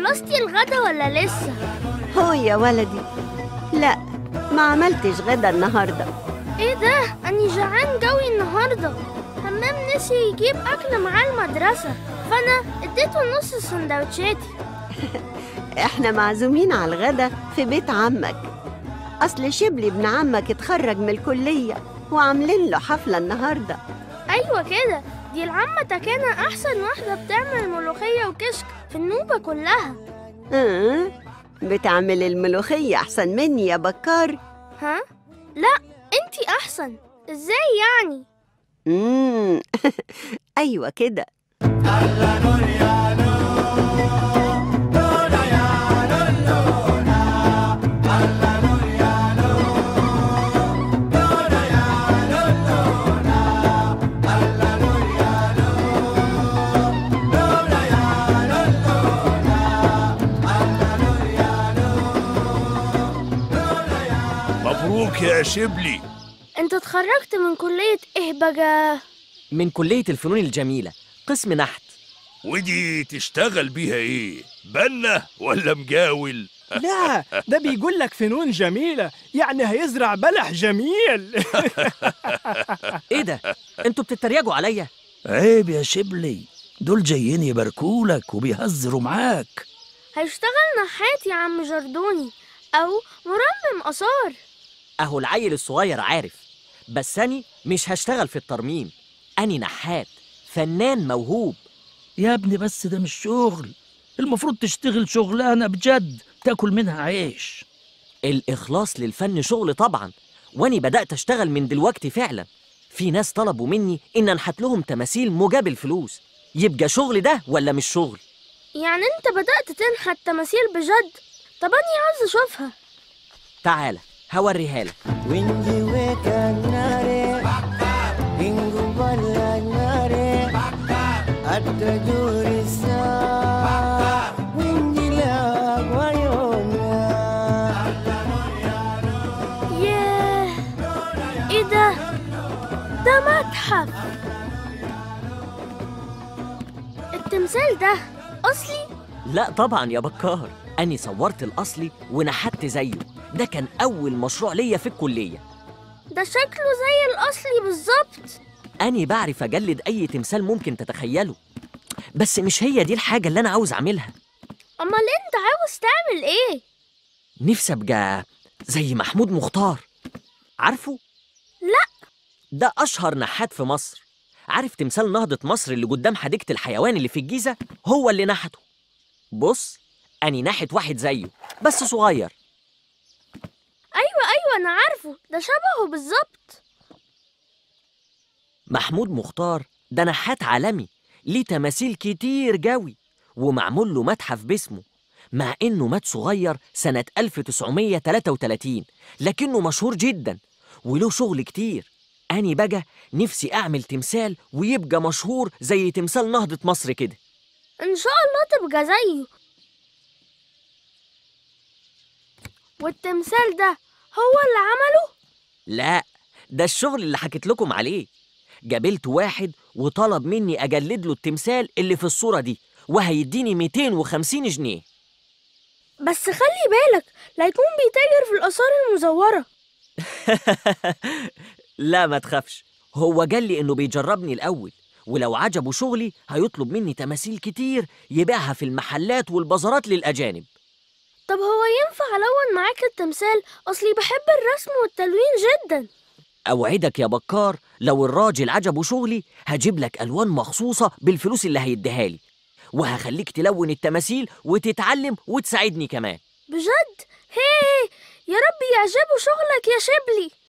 خلصتي الغدا ولا لسه؟ هو يا ولدي لا ما عملتش غدا النهارده ايه ده؟ أني جعان جوي النهاردة همام نسي يجيب أكل معاه المدرسة فأنا اديته نص سندوتشاتي احنا معزومين على الغدا في بيت عمك اصل شبلي ابن عمك اتخرج من الكليه وعاملين له حفله النهارده أيوة كده دي العمة تكانة أحسن واحدة بتعمل ملوخية وكشك في النوبة كلها أه؟ بتعمل الملوخيه احسن مني يا بكار ها؟ لا انتي أحسن ازاي يعني؟ امم ايوه كده مبروك يا شبلي انت اتخرجت من كلية ايه بقى؟ من كلية الفنون الجميلة قسم نحت ودي تشتغل بيها ايه بنا ولا مجاول لا ده بيقول لك فنون جميلة يعني هيزرع بلح جميل ايه ده انتوا بتتريقوا عليا عيب يا شبلي دول جايين يباركولك وبيهزروا معاك هيشتغل نحات يا عم جردوني أو مرمم آثار اهو العيل الصغير عارف بس اني مش هشتغل في الترميم اني نحات فنان موهوب يا ابني بس ده مش شغل المفروض تشتغل شغلانة بجد تاكل منها عيش الإخلاص للفن شغل طبعا واني بدأت أشتغل من دلوقتي فعلا في ناس طلبوا مني إن أنحت لهم تماثيل مقابل فلوس يبقى شغل ده ولا مش شغل يعني انت بدأت تنحت تماثيل بجد طب أنا عاوز أشوفها تعالى هوريها لك Winji weka nare Ingu bala nare Atta juri sa Winji la wayona ياه ايه ده؟ ده متحف التمثال ده أصلي لا طبعا يا بكار أني صورت الأصلي ونحت زيه ده كان أول مشروع ليا في الكلية ده شكله زي الأصلي بالظبط أني بعرف أجلد أي تمثال ممكن تتخيله بس مش هي دي الحاجة اللي أنا عاوز أعملها أمال انت عاوز تعمل ايه؟ نفسي أبقى زي محمود مختار عارفه؟ لا ده أشهر نحات في مصر عارف تمثال نهضة مصر اللي قدام حديقة الحيوان اللي في الجيزة هو اللي نحته بص أني نحت واحد زيه بس صغير أيوة أيوة أنا عارفه ده شبهه بالظبط محمود مختار ده نحات عالمي ليه تماثيل كتير جوي ومعمول له متحف باسمه مع إنه مات صغير سنة 1933 لكنه مشهور جدا وله شغل كتير أني بقى نفسي أعمل تمثال ويبقى مشهور زي تمثال نهضة مصر كده إن شاء الله تبقى زيه والتمثال ده هو اللي عمله؟ لا ده الشغل اللي حكيت لكم عليه جابلت واحد وطلب مني أجلد له التمثال اللي في الصورة دي وهيديني 250 جنيه بس خلي بالك لا يكون بيتاجر في الآثار المزورة لا ما تخافش هو قال لي إنه بيجربني الأول ولو عجبه شغلي هيطلب مني تماثيل كتير يبيعها في المحلات والبازارات للأجانب طب هو ينفع ألون معاك التمثال أصلي بحب الرسم والتلوين جدا أوعدك يا بكار لو الراجل عجبه شغلي هجيب لك ألوان مخصوصة بالفلوس اللي هيديها لي وهخليك تلون التماثيل وتتعلم وتساعدني كمان بجد هي يا رب يعجبه شغلك يا شبلي